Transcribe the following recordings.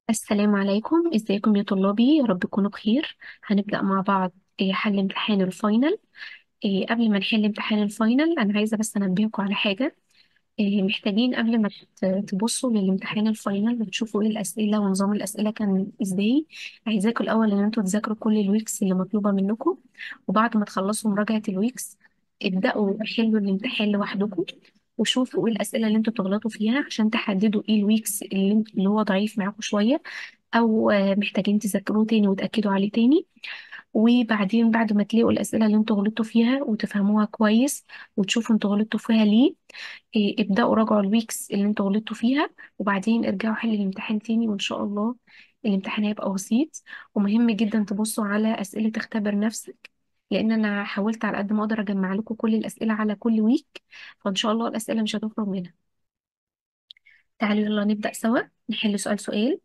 السلام عليكم ازيكم يا طلابي يا رب تكونوا بخير هنبدأ مع بعض إيه، حل امتحان الفاينل إيه، قبل ما نحل امتحان الفاينل انا عايزة بس انبهكم على حاجة إيه، محتاجين قبل ما ت- تبصوا للامتحان الفاينل وتشوفوا ايه الأسئلة ونظام الأسئلة كان ازاي عايزاكم الأول ان انتوا تذاكروا كل الويكس اللي مطلوبة منكم وبعد ما تخلصوا مراجعة الويكس ابدأوا حلوا الامتحان لوحدكم وشوفوا ايه الأسئلة اللي انتوا بتغلطوا فيها عشان تحددوا ايه الويكس اللي, انت- اللي هو ضعيف معاكم شوية او آه، محتاجين تذاكروه تاني وتأكدوا عليه تاني وبعدين بعد ما تلاقوا الأسئلة اللي انتوا غلطتوا فيها وتفهموها كويس وتشوفوا انتوا غلطتوا فيها ليه إيه، ابدأوا راجعوا الويكس اللي انتوا غلطتوا فيها وبعدين ارجعوا حلوا الامتحان تاني وان شاء الله الامتحان هيبقى بسيط ومهم جدا تبصوا على أسئلة اختبر نفسك لأن أنا حاولت على قد ما أقدر أجمع لكم كل الأسئلة على كل ويك فإن شاء الله الأسئلة مش هتخرج منها تعالوا يلا نبدأ سوا نحل سؤال سؤال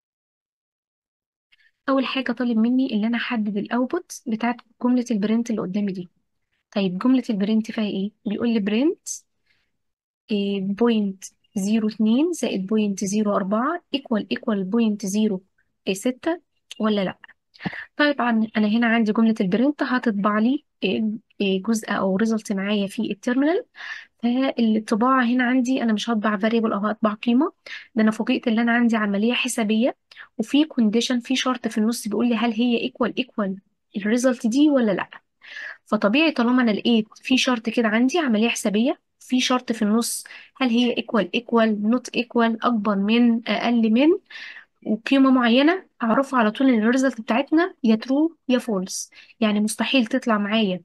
اول حاجه طالب مني ان انا احدد الاوتبوت بتاعت جمله البرنت اللي قدامي دي طيب جمله البرنت فيها ايه بيقول لي برنت بوينت زيرو اتنين زائد بوينت زيرو اربعة ايكوال ايكوال بوينت زيرو ستة ولا لا طبعا انا هنا عندي جمله البرنت هتطبع لي إيه، إيه، جزء او ريزلت معايا في التيرمينال فالطباعة هنا عندي أنا مش هطبع variable أو هطبع قيمة ده أنا فوجئت إن أنا عندي عملية حسابية وفي كونديشن في شرط في النص بيقول لي هل هي equal equal الريزلت دي ولا لأ فطبيعي طالما أنا لقيت في شرط كده عندي عملية حسابية في شرط في النص هل هي equal equal not equal أكبر من أقل من وقيمة معينة أعرفها على طول إن الريزلت بتاعتنا يا ترو يا فولس يعني مستحيل تطلع معايا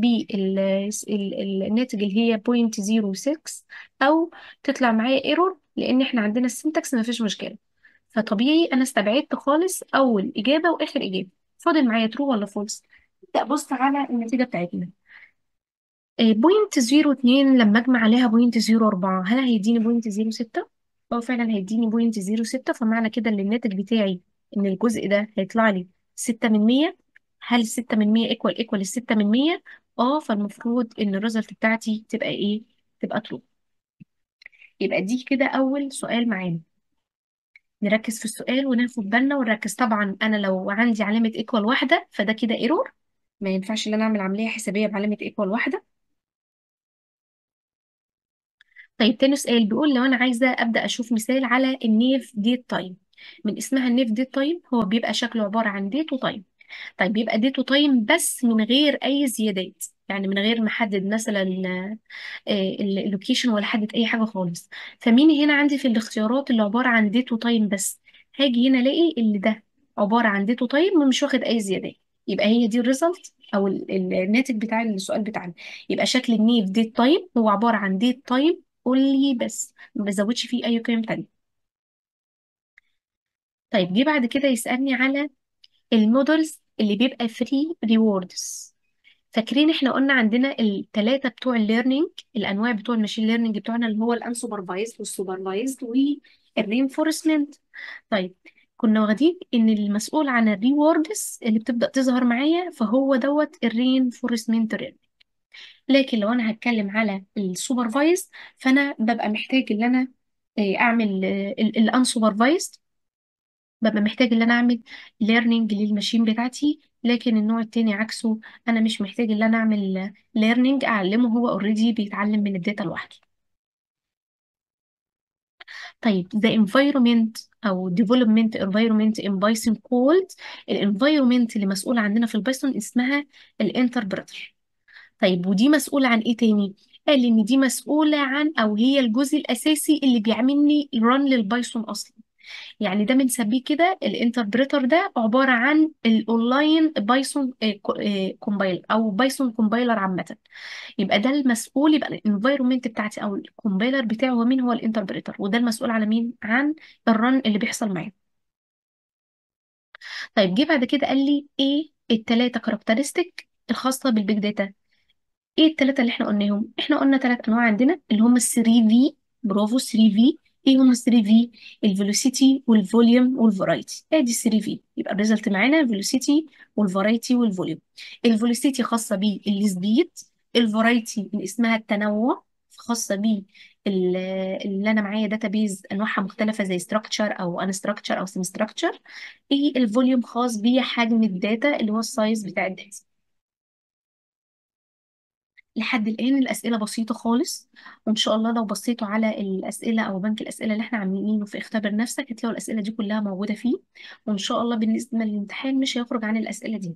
بالناتج اللي هي 0.06 أو تطلع معايا ايرور لأن احنا عندنا السنتكس مفيش مشكلة فطبيعي أنا استبعدت خالص أول إجابة وآخر إجابة فاضل معايا ترو ولا فولس ابدأ بص على النتيجة بتاعتنا بوينت زيرو اتنين لما اجمع عليها بوينت زيرو اربعة هل هيديني بوينت زيرو ستة؟ اه فعلا هيديني بوينت زيرو ستة فمعنى كده ان الناتج بتاعي ان الجزء ده هيطلع لي ستة من مية هل الستة من مية ايكوال ايكوال الستة من مية؟ اه فالمفروض ان الريزلت بتاعتي تبقى ايه؟ تبقى ترو يبقى دي كده اول سؤال معانا نركز في السؤال وناخد بالنا ونركز طبعا انا لو عندي علامة ايكوال واحدة فده كده ايرور ما ينفعش ان انا اعمل عملية حسابية بعلامة ايكوال واحدة طيب تاني سؤال بيقول لو انا عايزه ابدا اشوف مثال على النيف ديت تايم من اسمها النيف ديت تايم هو بيبقى شكله عباره عن ديت وتايم طيب بيبقى ديت وتايم بس من غير اي زيادات يعني من غير ما احدد مثلا اللوكيشن ولا احدد اي حاجه خالص فمين هنا عندي في الاختيارات اللي عباره عن ديت وتايم بس هاجي هنا الاقي اللي ده عباره عن ديت وتايم ومش واخد اي زيادات يبقى هي دي الريزلت او ال- ال- الناتج بتاع السؤال بتاعنا يبقى شكل النيف ديت تايم هو عباره عن ديت تايم اونلي بس ما بزودش فيه اي قيم تانية طيب جه بعد كده يسالني على المودلز اللي بيبقى فري ريوردز فاكرين احنا قلنا عندنا الثلاثه بتوع الليرنينج الانواع بتوع الماشين ليرنينج بتوعنا اللي هو الانسوبرفايزد والسوبرفايزد والرينفورسمنت طيب كنا واخدين ان المسؤول عن الريوردز اللي بتبدا تظهر معايا فهو دوت الرينفورسمنت لكن لو انا هتكلم على السوبرفايزد فانا ببقى محتاج ان انا آه، اعمل الانسوبرفايزد ببقى محتاج ان انا اعمل ليرنينج للماشين بتاعتي لكن النوع التاني عكسه انا مش محتاج ان انا اعمل ليرنينج اعلمه هو اوريدي بيتعلم من الداتا لوحده طيب the environment او development environment in Python called الانفايرومنت اللي مسؤول عندنا في البايثون اسمها الانتربريتر طيب ودي مسؤولة عن ايه تاني؟ قال ان دي مسؤولة عن او هي الجزء الاساسي اللي بيعمل لي ران للبايثون اصلا يعني ده بنسميه كده الانتربريتر ده عبارة عن الاونلاين بايثون كومبايلر او بايثون كومبايلر عامة يبقى ده المسؤول يبقى الانفايرمنت بتاعتي او الكومبايلر بتاعه هو مين هو الانتربريتر وده المسؤول على مين عن الرن اللي بيحصل معاه طيب جه بعد كده قال لي ايه التلاتة كاركترستيك الخاصة بالبيج داتا ايه التلاتة اللي احنا قلناهم احنا قلنا تلات انواع عندنا اللي هم ال 3 في برافو 3 في ايه هم ال 3 في الفيلوسيتي والفوليوم والفرايتي ادي 3 في يبقى الريزلت معانا الفيلوسيتي والفرايتي والفوليوم الفيلوسيتي خاصة بالسبيد الفرايتي اللي اسمها التنوع خاصة ال- اللي انا معايا داتابيز انواعها مختلفه زي ستراكشر او ان ستراكشر او سيمي ستراكشر ايه الفوليوم خاص بيه حجم الداتا اللي هو السايز بتاع الداتا لحد الآن الأسئلة بسيطة خالص وإن شاء الله لو بصيتوا على الأسئلة أو بنك الأسئلة اللي إحنا عاملينه في اختبر نفسك هتلاقوا الأسئلة دي كلها موجودة فيه وإن شاء الله بالنسبة للامتحان مش هيخرج عن الأسئلة دي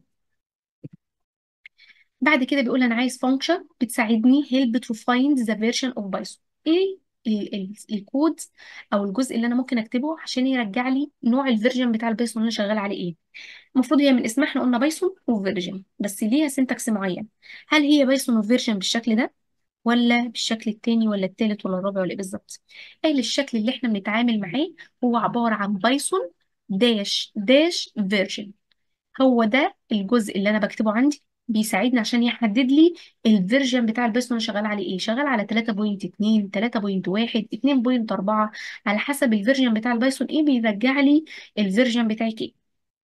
بعد كده بيقول أنا عايز فانكشن بتساعدني help to find the version of Python إيه ال- ال- الكود أو الجزء اللي أنا ممكن أكتبه عشان يرجع لي نوع الفيرجن بتاع البايثون اللي أنا شغال عليه إيه المفروض هي من اسمها احنا قلنا بايثون وفيرجن بس ليها سنتكس معين هل هي بايثون وفيرجن بالشكل ده ولا بالشكل التاني ولا التالت ولا الرابع ولا ايه بالظبط قال الشكل اللي احنا بنتعامل معاه هو عبارة عن بايثون داش داش فيرجن هو ده الجزء اللي انا بكتبه عندي بيساعدني عشان يحدد لي الفيرجن بتاع البايثون اللي شغال عليه ايه شغال على 3.2 3.1 2.4 على حسب الفيرجن بتاع البايثون ايه بيرجع لي الفيرجن بتاعك ايه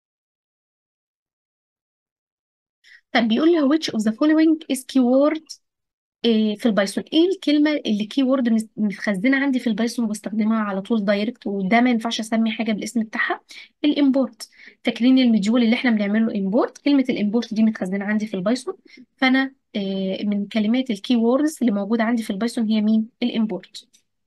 طب بيقول لي which of the following is keyword إيه في البايثون ايه الكلمه اللي كي وورد متخزنه عندي في البايثون وبستخدمها على طول دايركت وده ما ينفعش اسمي حاجه بالاسم بتاعها الامبورت فاكرين المديول اللي احنا بنعمل له امبورت كلمه الامبورت دي متخزنه عندي في البايثون فانا إيه من كلمات الكي ووردز اللي موجوده عندي في البايثون هي مين الامبورت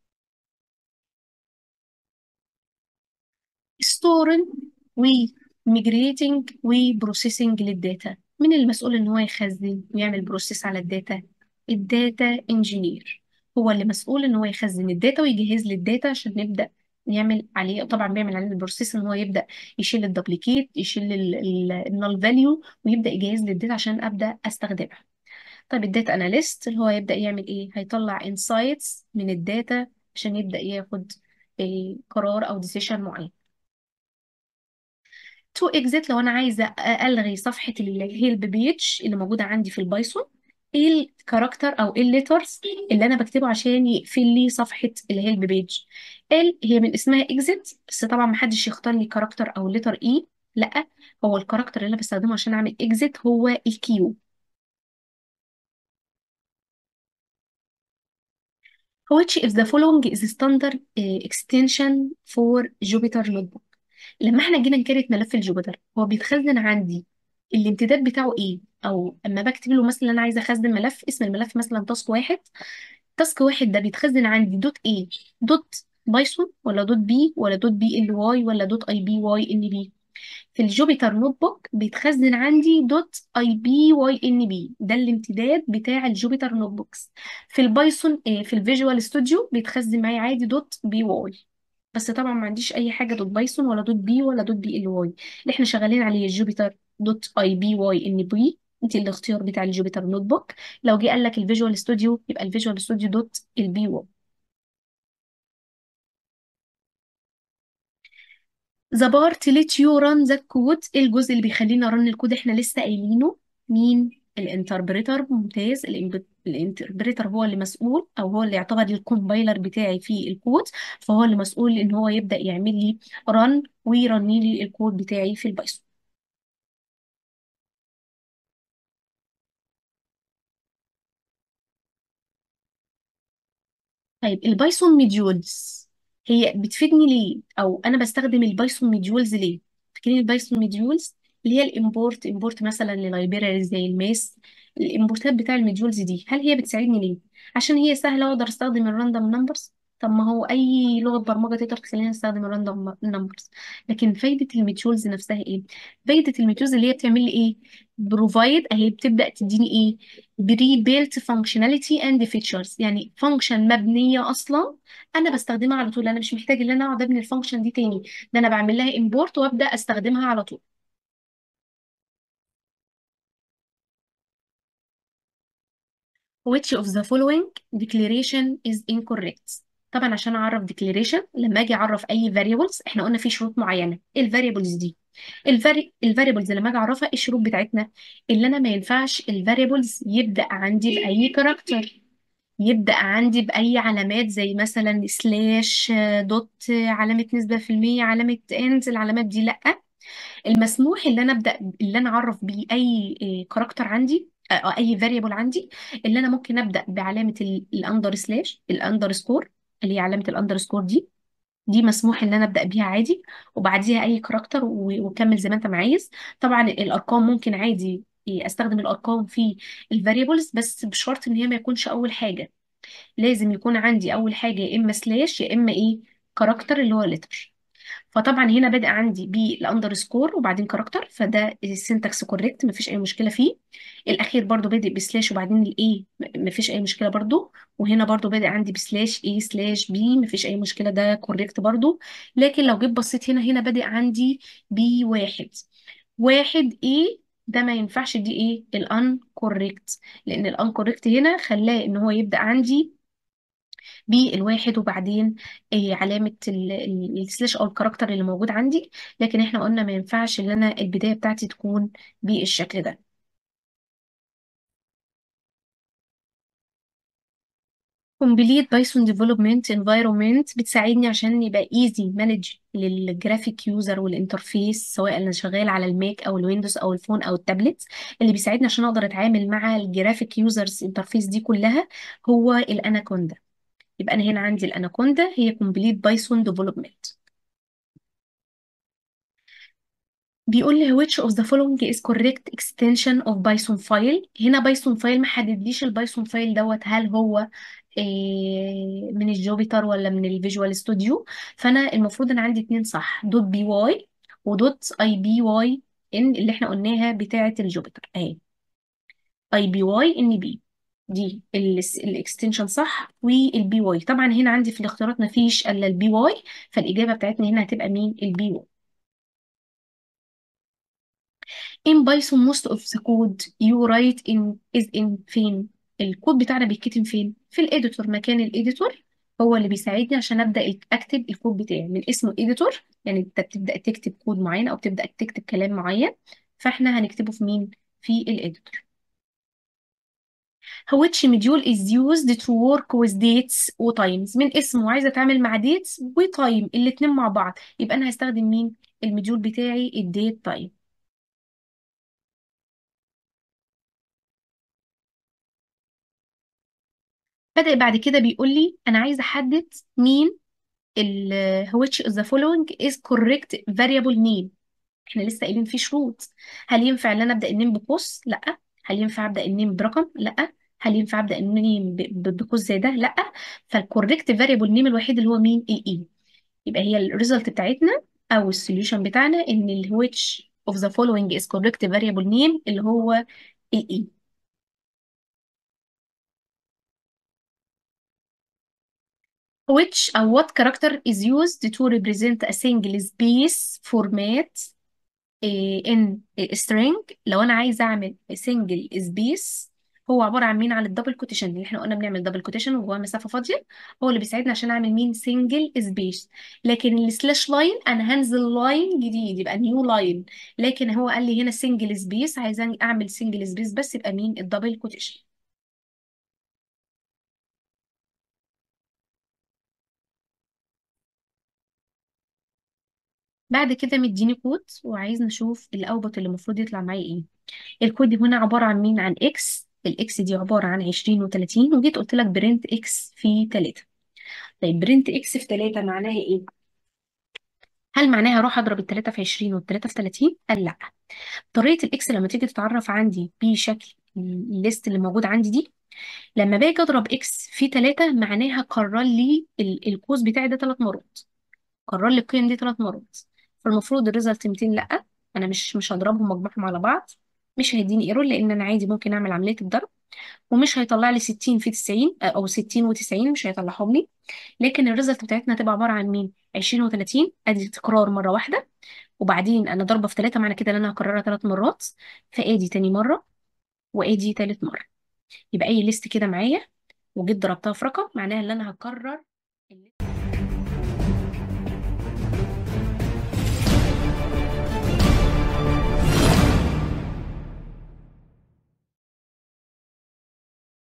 ستورنج وميجريتنج وبروسيسنج للداتا من المسؤول ان هو يخزن ويعمل بروسيس على الداتا الداتا انجينير هو اللي مسؤول ان هو يخزن الداتا ويجهز لي الداتا عشان نبدا نعمل عليه طبعا بيعمل عليه البروسيس ان هو يبدا يشيل الدوبليكيت يشيل النال فاليو ويبدا يجهز لي الداتا عشان ابدا استخدمها طيب الداتا اناليست اللي هو يبدا يعمل ايه هيطلع انسايتس من الداتا عشان يبدا ياخد إيه قرار او ديسيشن معين تو اكزيت لو انا عايزه الغي صفحه الهيلب بيج اللي موجوده عندي في البايثون ايه الكاركتر او ايه الليترز اللي انا بكتبه عشان يقفل لي صفحه الهيلب بيج ال هي من اسمها اكزيت بس طبعا ما حدش يختار لي كاركتر او لتر اي لا هو الكاركتر اللي انا بستخدمه عشان اعمل اكزيت هو الكيو which if the following is standard uh, extension for Jupyter Notebook لما احنا جينا نكريت ملف الجوبيتر هو بيتخزن عندي الامتداد بتاعه ايه او اما بكتب له مثلا انا عايزه اخزن ملف اسم الملف مثلا تاسك واحد تاسك واحد ده بيتخزن عندي دوت ايه دوت بايثون ولا دوت بي ولا دوت بي ال واي ولا دوت اي بي واي ان بي في الجوبيتر نوت بوك بيتخزن عندي دوت اي بي واي ان بي ده الامتداد بتاع الجوبيتر نوت بوكس في البايثون آه، في الفيجوال ستوديو بيتخزن معايا عادي دوت بي واي بس طبعا ما عنديش اي حاجه دوت بايثون ولا دوت بي ولا دوت بي ال واي اللي احنا شغالين عليه الجوبيتر دوت اي بي واي ان بي انت الاختيار بتاع الجوبيتر نوت بوك لو جه قال لك الفيجوال ستوديو يبقى الفيجوال ستوديو دوت البي واي ذا بارت ليت يو ران ذا كود ايه الجزء اللي بيخليني ارن الكود احنا لسه قايلينه مين الانتربريتر ممتاز الانتربريتر هو اللي مسؤول او هو اللي يعتبر الكومبايلر بتاعي في الكود فهو اللي مسؤول ان هو يبدا يعمل لي رن ويرني لي الكود بتاعي في البايثون طيب البايثون ميديولز هي بتفيدني ليه او انا بستخدم البايثون ميديولز ليه فاكرين البايثون ميديولز اللي هي الامبورت امبورت مثلا للايبراري زي الماس الامبورتات بتاع الميديولز دي هل هي بتساعدني ليه عشان هي سهله واقدر استخدم الراندوم نمبرز طب ما هو اي لغه برمجه تقدر تخليني استخدم الراندوم نمبرز لكن فايده الميديولز نفسها ايه فايده الميديولز اللي هي بتعمل لي ايه بروفايد اهي بتبدا تديني ايه بري بيلت فانكشناليتي اند فيتشرز يعني فانكشن مبنيه اصلا انا بستخدمها على طول انا مش محتاج ان انا اقعد ابني الفانكشن دي تاني ده انا بعمل لها امبورت وابدا استخدمها على طول which of the following declaration is incorrect طبعا عشان اعرف declaration لما اجي اعرف اي variables احنا قلنا في شروط معينه ايه الفاريبلز دي الفاري الفاريبلز لما اجي اعرفها ايه الشروط بتاعتنا اللي انا ما ينفعش الفاريبلز يبدا عندي باي كاركتر يبدأ عندي بأي علامات زي مثلا سلاش دوت علامة نسبة في المية علامة انت العلامات دي لأ المسموح اللي أنا أبدأ اللي أنا أعرف بيه أي كاركتر عندي آه، اي فاريبل عندي اللي انا ممكن ابدا بعلامه الاندر سلاش الاندر سكور اللي هي علامه الاندر سكور دي دي مسموح ان انا ابدا بيها عادي وبعديها اي كاركتر و- وكمل زي ما انت ما عايز طبعا الارقام ممكن عادي استخدم الارقام في الفاريبلز بس بشرط ان هي ما يكونش اول حاجه لازم يكون عندي اول حاجه يا اما سلاش يا اما ايه كاركتر اللي هو لتر فطبعا هنا بادئ عندي بالاندرسكور وبعدين كاركتر فده السنتكس كوريكت مفيش اي مشكله فيه الاخير برضو بادئ بسلاش وبعدين الاي مفيش اي مشكله برضو وهنا برضو بادئ عندي بسلاش اي سلاش بي مفيش اي مشكله ده كوريكت برضو لكن لو جيت بصيت هنا هنا بادئ عندي بي واحد واحد ايه ده ما ينفعش دي ايه الان كوريكت لان الان كوريكت هنا خلاه ان هو يبدأ عندي بالواحد وبعدين إيه علامة ال- ال- السلاش او الكاركتر اللي موجود عندي لكن احنا قلنا ما ينفعش ان انا البداية بتاعتي تكون بالشكل ده Complete Python Development Environment بتساعدني عشان يبقى easy manage للجرافيك يوزر والانترفيس سواء انا شغال على الماك او الويندوز او الفون او التابلت اللي بيساعدني عشان اقدر اتعامل مع الجرافيك يوزرز انترفيس دي كلها هو الاناكوندا يبقى انا هنا عندي الاناكوندا هي Complete Python Development بيقول لي which of the following is correct extension of Python file هنا بايثون فايل ما حددليش البايثون فايل دوت هل هو إيه من الجوبيتر ولا من الفيجوال ستوديو فانا المفروض انا عندي اتنين صح دوت بي واي ودوت اي بي واي ان اللي احنا قلناها بتاعه الجوبيتر اهي اي بي واي ان بي دي الاكستنشن صح والبي واي طبعا هنا عندي في الاختيارات ما فيش الا البي واي فالاجابه بتاعتنا هنا هتبقى مين البي واي in Python most of the code you write in is in فين الكود بتاعنا بيتكتب فين في الاديتور مكان الاديتور هو اللي بيساعدني عشان ابدا اكتب الكود بتاعي من اسمه اديتور يعني انت بتبدا تكتب كود معين او بتبدا تكتب كلام معين فاحنا هنكتبه في مين في الاديتور which module is used to work with dates و times من اسمه عايزه اتعامل مع dates و time الاتنين مع بعض يبقى انا هستخدم مين المديول بتاعي الديت تايم بدأ بعد كده بيقول لي انا عايزه احدد مين ال which of the following is correct variable name احنا لسه قايلين في شروط هل ينفع ان انا ابدا النيم بقوس لا هل ينفع ابدا النيم برقم لا هل ينفع ابدا النيم ب- ب- بقوس زي ده لا فالكوريكت فاريبل نيم الوحيد اللي هو مين الاي يبقى هي الريزلت بتاعتنا او السوليوشن بتاعنا ان ال which of the following is correct variable name اللي هو الاي which أو what character is used to represent a single space format إيه، in string لو أنا عايزة أعمل single space هو عبارة عن مين عن الدبل كوتيشن اللي احنا قلنا بنعمل دبل كوتيشن وجواه مسافة فاضية هو اللي بيساعدنا عشان أعمل مين single space لكن السلاش لاين أنا هنزل لاين جديد يبقى نيو لاين لكن هو قال لي هنا single space عايزاني أعمل single space بس يبقى مين الدبل كوتيشن بعد كده مديني كود وعايز نشوف الاوتبوت اللي المفروض يطلع معايا ايه الكود هنا عباره عن مين عن اكس الاكس دي عباره عن 20 و30 وجيت قلت لك برنت اكس في 3 طيب برنت اكس في 3 معناها ايه هل معناها اروح اضرب الثلاثة في 20 والثلاثة في 30 قال لا طريقه الاكس لما تيجي تتعرف عندي بشكل الليست اللي موجود عندي دي لما باجي اضرب اكس في 3 معناها قرر لي ال- القوس بتاعي ده ثلاث مرات كرر لي القيم دي ثلاث مرات فالمفروض الريزلت 200 لا انا مش مش هضربهم مجموعهم على بعض مش هيديني ايرور لان انا عادي ممكن اعمل عمليه الضرب ومش هيطلع لي 60 في 90 آه، او 60 و90 مش هيطلعهم لي لكن الريزلت بتاعتنا هتبقى عباره عن مين 20 و30 ادي تكرار مره واحده وبعدين انا ضربه في 3 معنى كده ان انا هكررها ثلاث مرات فادي تاني مره وادي تالت مره يبقى اي ليست كده معايا وجيت ضربتها في رقم معناها ان انا هكرر